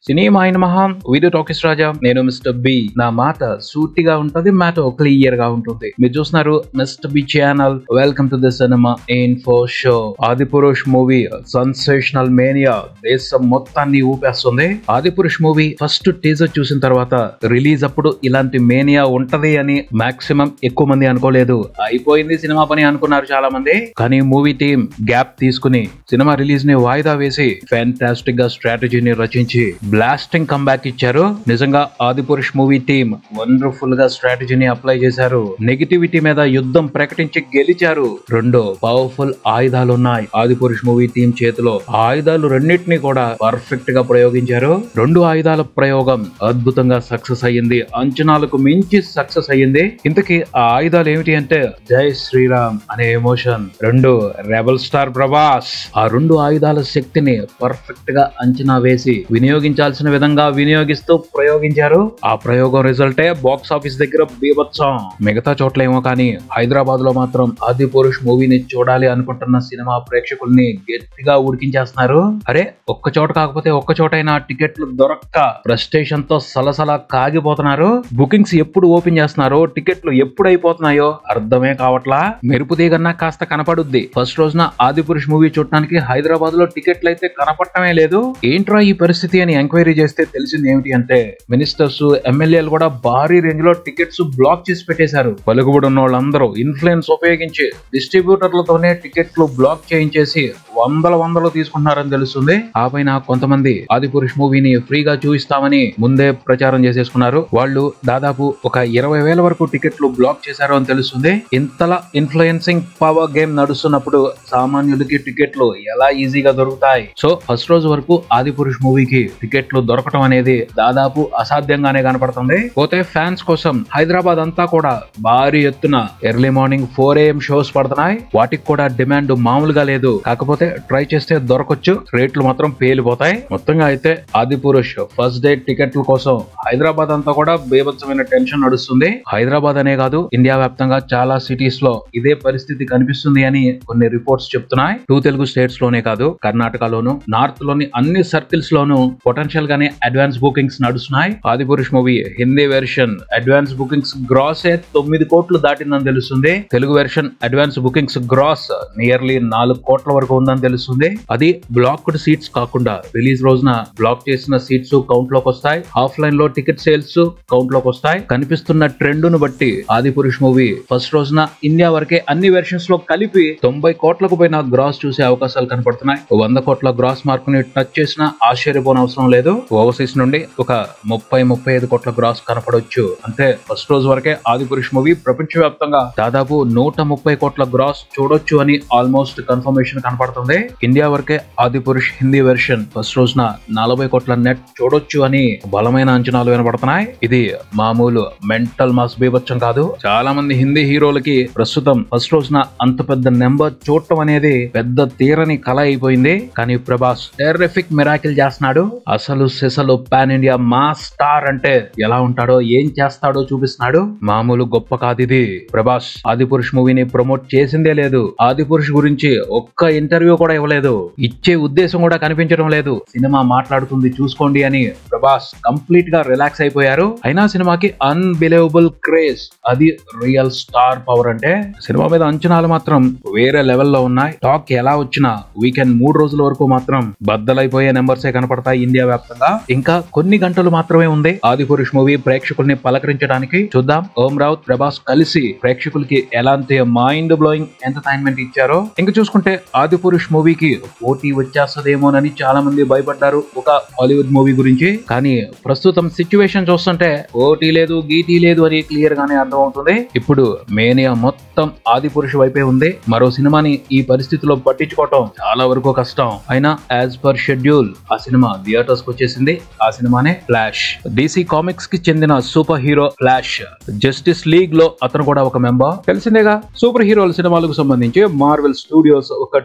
cinema అయిన మహా video talkies రాజా నేను మిస్టర్ బి నా మాట సూటిగా ఉంటది మాట క్లియర్ గా ఉంటుంది మీరు చూస్తున్నారు mister B channel welcome to the cinema info show Adipurush movie sensational mania దేశం మొత్తాన్ని ఊపేస్తుంది ఆదిపురుష్ మూవీ ఫస్ట్ టీజర్ చూసిన తర్వాత రిలీజ్ అప్పుడు ఇలాంటి మేనియా ఉంటది అని మాక్సిమం ఎక్కువ మంది అనుకోలేదు అయిపోయింది సినిమా పని అనుకున్నారు చాలా మంది కానీ మూవీ టీం గ్యాప్ తీసుకుని సినిమా రిలీజ్ ని వాయిదా వేసి ఫ్యాంటాస్టిక్ గా స్ట్రాటజీని రచించి బ్లాస్టింగ్ కంబ్యాక్ ఇచ్చారు నిజంగా ఆదిపురుష్ మూవీ టీం వండర్ఫుల్ గా స్ట్రాటజీని అప్లై చేశారు నెగిటివిటీ మీద యుద్ధం ప్రకటించి గెలిచారు రెండు పవర్ఫుల్ ఆయుధాలు ఉన్నాయి ఆదిపురుష్ మూవీ టీం చేతిలో ఆ ఆయుధాలు రెండింటినీ కూడా పర్ఫెక్ట్ గా ప్రయోగించారు రెండు ఆయుధాల ప్రయోగం అద్భుతంగా సక్సెస్ అయ్యింది అంచనాలకు మించి సక్సెస్ అయ్యింది ఇంతకీ ఆ ఆయుధాలు ఏమిటి అంటే జై శ్రీరామ్ అనే ఎమోషన్ రెండు రెబల్ స్టార్ ప్రభాస్ ఆ రెండు ఆయుధాల శక్తిని పర్ఫెక్ట్ గా అంచనా వేసి వినియోగించాల్సిన విధంగా వినియోగిస్తూ ప్రయోగించారు ఆ ప్రయోగం రిజల్టే బాక్స్ ఆఫీస్ దగ్గర బీభత్సం మిగతా చోట్ల ఏమో కానీ హైదరాబాద్ లో మాత్రం ఆది పురుష్ మూవీని చూడాలి అనుకుంటున్న సినిమా ప్రేక్షకుల్ని గట్టిగా ఉడికించేస్తున్నారు అరే ఒక్క చోట కాకపోతే ఒక్క చోటైనా టికెట్లు దొరక్క ఫ్రస్ట్రేషన్ తో సలసల కాగిపోతున్నారు బుకింగ్స్ ఎప్పుడు ఓపెన్ చేస్తున్నారో టికెట్లు ఎప్పుడు అయిపోతున్నాయో అర్థమే కావట్లా మెరుపు తీగన్నా కాస్త కనపడుద్ది ఫస్ట్ రోజున ఆది పురుష్ మూవీ చూడటానికి హైదరాబాద్ లో టికెట్లు అయితే కనపడటమే లేదు ఏంట్రా ఈ పరిస్థితి అని ఎంక్వైరీ చేస్తే తెలిసింది ఏమిటి అంటే మినిస్టర్స్ ఎమ్మెల్యేలు కూడా భారీ రేంజ్ లో టికెట్స్ బ్లాక్ చేసి పెట్టేశారు పలుకుబడి ఉన్న వాళ్ళందరూ ఇన్ఫ్లుయెన్స్ ఉపయోగించి డిస్ట్రిబ్యూటర్లతోనే టికెట్లు బ్లాక్ చేయించేసి వందల వందలు తీసుకుంటున్నారని తెలుస్తుంది ఆ పైన కొంతమంది ఆది పురుష్ మూవీని ఫ్రీగా చూపిస్తామని ముందే ప్రచారం చేసేసుకున్నారు వాళ్ళు దాదాపు ఒక ఇరవై వేల వరకు టికెట్లు బ్లాక్ చేశారు అని తెలుస్తుంది ఇంతలా ఇన్ఫ్లుయెన్సింగ్ పవర్ గేమ్ నడుస్తున్నప్పుడు సామాన్యులకి టికెట్లు ఎలా ఈజీగా దొరుకుతాయి సో ఫస్ట్ రోజు వరకు ఆది పురుష్ మూవీకి టికెట్లు దొరకటం అనేది దాదాపు అసాధ్యంగానే కనపడుతుంది పోతే ఫ్యాన్స్ కోసం హైదరాబాద్ అంతా కూడా భారీ ఎత్తున early morning four AM shows పడుతున్నాయి వాటికి కూడా డిమాండ్ మామూలుగా లేదు కాకపోతే ట్రై చేస్తే దొరకచ్చు రేట్లు మాత్రం పేలిపోతాయి మొత్తంగా అయితే ఆది పురుష్ ఫస్ట్ డే టికెట్ల కోసం హైదరాబాద్ అంతా కూడా బేభత్సమైన టెన్షన్ నడుస్తుంది హైదరాబాద్ అనే కాదు ఇండియా వ్యాప్తంగా చాలా సిటీస్ లో ఇదే పరిస్థితి కనిపిస్తుంది అని కొన్ని రిపోర్ట్స్ చెప్తున్నాయి టూ తెలుగు స్టేట్స్ లోనే కాదు కర్ణాటకలోను నార్త్ లోని అన్ని సర్కిల్స్ లోను పొటెన్షియల్ గానే అడ్వాన్స్ బుకింగ్స్ నడుస్తున్నాయి Adipurush movie Hindi version advance bookings gross ఏ తొమ్మిది కోట్లు దాటిందని తెలుస్తుంది Telugu version advance bookings gross nearly నాలుగు కోట్ల వరకు ఉందని తెలుస్తుంది అది బ్లాక్డ్ సీట్స్ కాకుండా రిలీజ్ రోజున బ్లాక్ చేసిన సీట్స్ కౌంట్ లోకి వస్తాయి ఆఫ్లైన్ లో టికెట్ సేల్స్ కౌంట్ లోకి వస్తాయి కనిపిస్తున్న ట్రెండ్ ను బట్టి ఆది పురుష్ మూవీ ఫస్ట్ రోజున ఇండియా వరకే అన్ని వెర్షన్స్ లో కలిపి తొంభై కోట్లకు పైన గ్రాస్ చూసే అవకాశాలు కనపడుతున్నాయి వంద కోట్ల గ్రాస్ మార్క్ ని టచ్ చేసినా ఆశ్చర్యపోని అవసరం లేదు ఓవర్సీస్ నుండి ఒక ముప్పై ముప్పై ఐదు కోట్ల గ్రాస్ కనపడవచ్చు అంటే ఫస్ట్ రోజు వరకే ఆది పురుష్ మూవీ ప్రపంచవ్యాప్తంగా దాదాపు నూట ముప్పై కోట్ల గ్రాస్ చూడొచ్చు అని ఆల్మోస్ట్ కన్ఫర్మేషన్ కనపడుతుంది ఇండియా వరకే ఆది పురుష్ హిందీ వెర్షన్ ఫస్ట్ రోజున నలభై కోట్ల నెట్ చూడొచ్చు అని బలమైన అంచనాలు వినపడుతున్నాయి ఇది మామూలు మెంటల్ మాస్ బీభత్సం కాదు చాలా మంది హిందీ హీరోలకి ప్రస్తుతం ఫస్ట్ రోజున అంత పెద్ద నెంబర్ చూడటం అనేది పెద్ద తీరని కళ అయిపోయింది కానీ ప్రభాస్ టెర్రిఫిక్ మిరాకిల్ చేస్తున్నాడు అసలు సిసలు పాన్ ఇండియా మాస్ స్టార్ అంటే ఎలా ఉంటాడో ఏం చేస్తాడో చూపిస్తున్నాడు మామూలు గొప్ప కాదు ఇది ప్రభాస్ ఆది పురుష్ మూవీని ప్రమోట్ చేసిందే లేదు ఆది పురుష్ గురించి ఒక్క ఇంటర్వ్యూ కూడా ఇవ్వలేదు ఇచ్చే ఉద్దేశం కూడా కనిపించడం లేదు సినిమా మాట్లాడుతుంది చూసుకోండి అని ప్రభాస్ కంప్లీట్ గా రిలాక్స్ అయిపోయారు అయినా సినిమాకి అన్బిలీవబుల్ క్రేజ్ అది రియల్ స్టార్ పవర్ అంటే సినిమా మీద అంచనాలు మాత్రం వేరే లెవెల్లో ఉన్నాయి టాక్ ఎలా వచ్చినా వీకెండ్ మూడు రోజుల వరకు మాత్రం బద్దలైపోయే నెంబర్సే కనపడతాయి ఇండియా వ్యాప్తంగా ఇంకా కొన్ని గంటలు మాత్రమే ఉంది ఆది పురుష్ మూవీ ప్రేక్షకుల్ని పలకరించడానికి చూద్దాం ఓం రావుత్ ప్రభాస్ కలిసి ప్రేక్షకులకి ఎలాంటి మైండ్ బ్లోయింగ్ ఎంటర్టైన్మెంట్ ఇచ్చారో ఇంకా చూసుకుంటే ఆది పురుష్ మూవీకి పోటీ వచ్చేస్తదేమోనని చాలా మంది భయపడ్డారు ఒక హాలీవుడ్ మూవీ గురించి కానీ ప్రస్తుతం సిచ్యువేషన్ చూస్తుంటే ఓటీ లేదు గీటీ లేదు అని క్లియర్ గానే అర్థం అవుతుంది ఇప్పుడు మేనియా మొత్తం ఆది పురుష్ వైపే ఉంది మరో సినిమాని ఈ పరిస్థితిలో పట్టించుకోవటం చాలా వరకు కష్టం అయినా యాజ్ పర్ షెడ్యూల్ ఆ సినిమా థియేటర్స్ కి వచ్చేసింది ఆ సినిమానే ఫ్లాష్ డీసీ కామిక్స్ కి చెందిన super hero Flash Justice League లో అతను కూడా ఒక మెంబర్ తెలిసిందేగా సూపర్ హీరోల సినిమాలకు సంబంధించి మార్వెల్ స్టూడియోస్ ఒక ట్రెండ్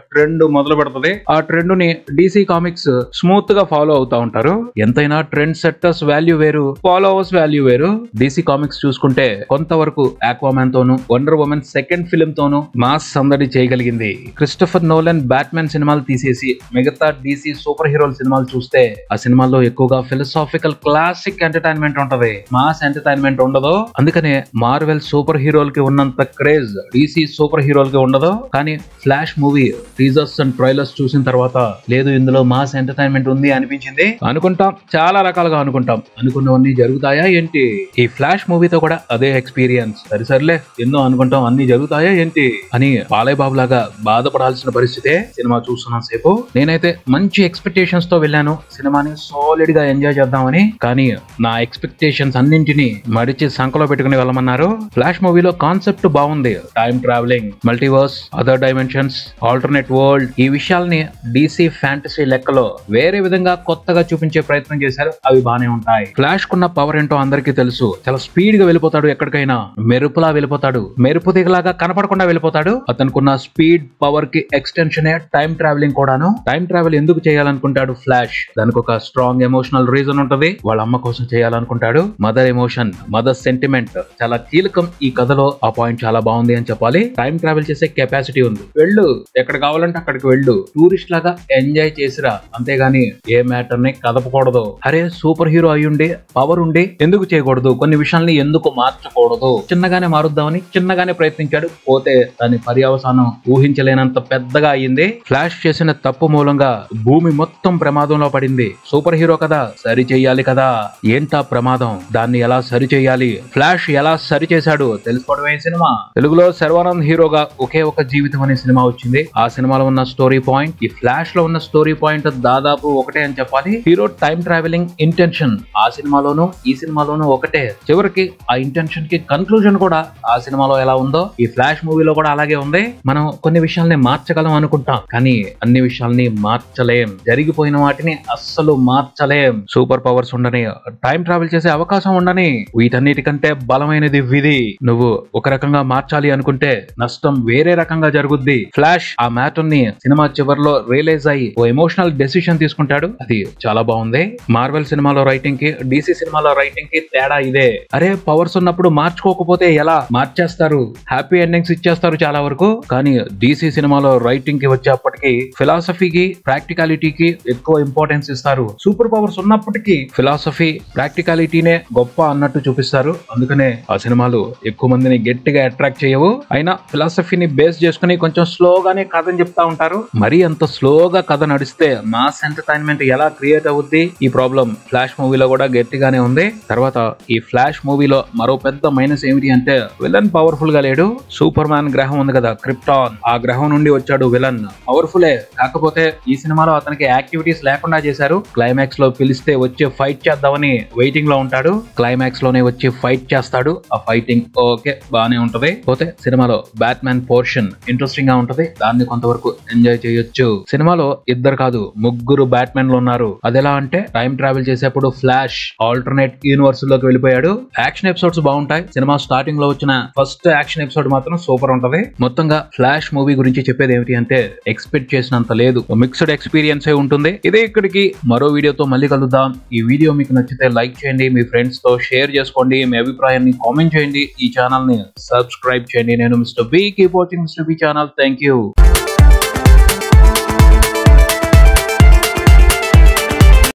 మొదలు పెడుతుంది ఆ ట్రెండ్ ని డీసీ కామిక్స్ స్మూత్ గా ఫాలో అవుతా ఉంటారు ఎంతైనా ట్రెండ్ సెట్టర్స్ వాల్యూ వేరు ఫాలోవర్స్ వాల్యూ వేరు డీసీ కామిక్స్ చూసుకుంటే కొంతవరకు ఆక్వామ్యాన్ తోను వండర్ ఉమెన్ సెకండ్ ఫిల్మ్ తోను మాస్ సందడి చేయగలిగింది క్రిస్టఫర్ నోలన్ బ్యాట్మెన్ సినిమాలు తీసేసి మిగతా డీసీ సూపర్ హీరోల సినిమాలు చూస్తే ఆ సినిమాల్లో ఎక్కువగా ఫిలసాఫికల్ క్లాసిక్ ఎంటర్టైన్మెంట్ ఉంటది మాస్ ఎంటర్టైన్మెంట్ ఉండదు అందుకనే మార్వెల్ సూపర్ హీరోలకి ఉన్నంత క్రేజ్ డీసీ సూపర్ హీరోలకి ఉండదు కానీ Flash movie teasers and trailers చూసిన తర్వాత లేదు ఇందులో మాస్ ఎంటర్టైన్మెంట్ ఉంది అనిపించింది అనుకుంటాం చాలా రకాలుగా అనుకుంటాం అనుకున్నవన్నీ జరుగుతాయా ఏంటి ఈ ఫ్లాష్ మూవీతో కూడా అదే ఎక్స్పీరియన్స్ సరి సర్లే ఎన్నో అనుకుంటాం అన్ని జరుగుతాయా ఏంటి అని బాలయ్య బాబు లాగా బాధపడాల్సిన పరిస్థితే సినిమా చూస్తున్నా సేపు నేనైతే మంచి ఎక్స్పెక్టేషన్స్ తో వెళ్ళాను సినిమాని సాలిడ్ గా ఎంజాయ్ చేద్దామని కానీ నా ఎక్స్పెక్టేషన్స్ అన్నింటినీ మడిచి సంకలో పెట్టుకుని వెళ్ళమన్నారు ఫ్లాష్ మూవీలో కాన్సెప్ట్ బాగుంది time travelling multiverse other dimensions alternate world ఈ విషయాల్ని డీసీ ఫ్యాంటసీ లెక్కలో వేరే విధంగా కొత్తగా చూపించే ప్రయత్నం చేశారు అవి బానే ఉంటాయి ఫ్లాష్ కున్న పవర్ ఏంటో అందరికీ తెలుసు చాలా స్పీడ్ గా వెళ్ళిపోతాడు ఎక్కడికైనా మెరుపులా వెళ్ళిపోతాడు మెరుపు దిగలాగా కనపడకుండా వెళ్ళిపోతాడు అతనుకున్న స్పీడ్ పవర్ కి ఎక్స్టెన్షన్ టైం ట్రావెలింగ్ కూడాను టైం ట్రావెల్ ఎందుకు చేయాలనుకుంటాడు ఫ్లాష్ దానికి ఒక స్ట్రాంగ్ ఎమోషనల్ రీజన్ ఉంటది వాళ్ళ అమ్మ కోసం చేయాలనుకుంటాడు మదర్ ఎమోషన్ మదర్ సెంటిమెంట్ చాలా కీలకం ఈ కథలో ఆ పాయింట్ చాలా బాగుంది అని చెప్పాలి టైం ట్రావెల్ చేసే కెపాసిటీ ఉంది వెళ్ళు ఎక్కడ కావాలంటే అక్కడికి వెళ్ళు టూరిస్ట్ లాగా ఎంజాయ్ చేసిరా అంతేగాని ఏ మ్యాటర్ ని కదపకూడదు అరే సూపర్ హీరో అయ్యుండి పవర్ ఉండి ఎందుకు చేయకూడదు కొన్ని విషయాల్ని ఎందుకు మార్చకూడదు చిన్నగానే మారుద్దామని చిన్నగానే ప్రయత్నించాడు పోతే దాని పర్యవసానం ఊహించలేనంత పెద్దగా అయ్యింది ఫ్లాష్ చేసిన తప్పు మూలంగా భూమి మొత్తం ప్రమాదంలో పడింది సూపర్ హీరో కదా సరి చెయ్యాలి కదా ఏంటా ప్రమాదం దాన్ని ఎలా సరి చేయాలి ఫ్లాష్ ఎలా సరి చేశాడు తెలుసుకోవడమే ఈ సినిమా తెలుగులో శర్వానంద్ హీరోగా ఒకే ఒక జీవితం అనే సినిమా వచ్చింది ఆ సినిమాలో ఉన్న స్టోరీ పాయింట్ ఈ ఫ్లాష్ లో ఉన్న స్టోరీ పాయింట్ దాదాపు ఒకటే అని చెప్పాలి హీరో టైం ట్రావెలింగ్ ఇంటెన్షన్ ఆ సినిమాలోనూ ఈ సినిమాలోనూ ఒకటే చివరికి ఆ ఇంటెన్షన్ కి కన్క్లూజన్ కూడా ఆ సినిమాలో ఎలా ఉందో ఈ ఫ్లాష్ మూవీలో కూడా అలాగే ఉంది మనం కొన్ని విషయాల్ని మార్చగలం అనుకుంటాం కానీ అన్ని విషయాల్ని మార్చలేం జరిగిపోయిన వాటిని అస్సలు మార్చలేం సూపర్ పవర్స్ ఉండని టైం ట్రావెల్ చేసే అవకాశం ఉండని వీటన్నిటికంటే బలమైనది విధి నువ్వు ఒక రకంగా మార్చాలి అనుకుంటే నష్టం వేరే రకంగా జరుగుద్ది ఫ్లాష్ ఆ మ్యాటర్ ని సినిమా చివరిలో రియలైజ్ అయ్యి ఓ ఎమోషనల్ డెసిషన్ తీసుకుంటాడు అది చాలా బాగుంది మార్వెల్ సినిమాలో రైటింగ్ కి డీసీ సినిమాలో రైటింగ్ కి తేడా ఇదే అరే పవర్స్ ఉన్నప్పుడు మార్చుకోకపోతే ఎలా మార్చేస్తారు హ్యాపీ ఎండింగ్స్ ఇచ్చేస్తారు చాలా వరకు కానీ డీసీ సినిమాలో రైటింగ్ కి వచ్చేప్పటికి ఫిలాసఫీకి ప్రాక్టికాలిటీకి ఎక్కువ ఇంపార్టెన్స్ ఇస్తారు సూపర్ పవర్స్ ఉన్నప్పటికీ ఫిలాసఫీ ప్రాక్టికాలిటీనే గొప్ప అన్నట్టు చూపిస్తారు అందుకనే ఆ సినిమాలు ఎక్కువ మందిని గట్టిగా అట్రాక్ట్ చేయవు అయినా ఫిలాసఫీని బేస్ చేసుకుని కొంచెం స్లోగానే కథని చెప్తా ఉంటారు మరీ అంత స్లోగా కథ నడిస్తే మాస్ ఎంటర్టైన్మెంట్ ఎలా క్రియేట్ అవుద్ది ఈ ప్రాబ్లం ఫ్లాష్ మూవీలో కూడా గట్టిగానే ఉంది తర్వాత ఈ ఫ్లాష్ మూవీలో మరో పెద్ద మైనస్ ఏమిటి అంటే విలన్ పవర్ఫుల్ గా లేడు సూపర్ మ్యాన్ గ్రహం ఉంది కదా క్రిప్టాన్ ఆ గ్రహం నుండి వచ్చాడు విలన్ పవర్ఫులే కాకపోతే ఈ సినిమాలో అతనికి యాక్టివిటీస్ లేకుండా చేశారు క్లైమాక్స్ లో పిలిస్తే వచ్చే ఫైట్ చేద్దామని వెయిటింగ్ లో ఉంటాడు క్లైమాక్స్ లోనే వచ్చి ఫైట్ చేస్తాడు ఆ ఫైటింగ్ ఓకే బానే ఉంటది పోతే సినిమాలో బ్యాట్మ్యాన్ పోర్షన్ ఇంట్రెస్టింగ్ గా ఉంటది దాన్ని కొంతవరకు ఎంజాయ్ చేయొచ్చు సినిమాలో ఇద్దరు కాదు ముగ్గురు బ్యాట్మెన్లు ఉన్నారు అదెలా అంటే టైం ట్రావెల్ చేసేప్పుడు ఫ్లాష్ ఆల్టర్నేట్ యూనివర్స్ లోకి వెళ్ళిపోయాడు యాక్షన్ ఎపిసోడ్స్ బాగుంటాయి సినిమా స్టార్టింగ్ లో వచ్చిన ఫస్ట్ యాక్షన్ ఎపిసోడ్ మాత్రం సూపర్ ఉంటది మొత్తంగా ఫ్లాష్ మూవీ గురించి చెప్పేది ఏమిటి అంటే ఎక్స్పెక్ట్ చేసినంత లేదు మిక్స్డ్ ఎక్స్పీరియన్స్ ఏ ఉంటుంది ఇదే ఇక్కడికి మరో వీడియోతో మళ్ళీ కలుద్దాం ఈ వీడియో మీకు నచ్చితే లైక్ చేయండి మీ ఫ్రెండ్స్ తో షేర్ చేసుకోండి మీ అభిప్రాయాన్ని కామెంట్ చేయండి ఈ ఛానల్ ని సబ్స్క్రైబ్ చేయండి నేను mister B keep watching mister B channel thank you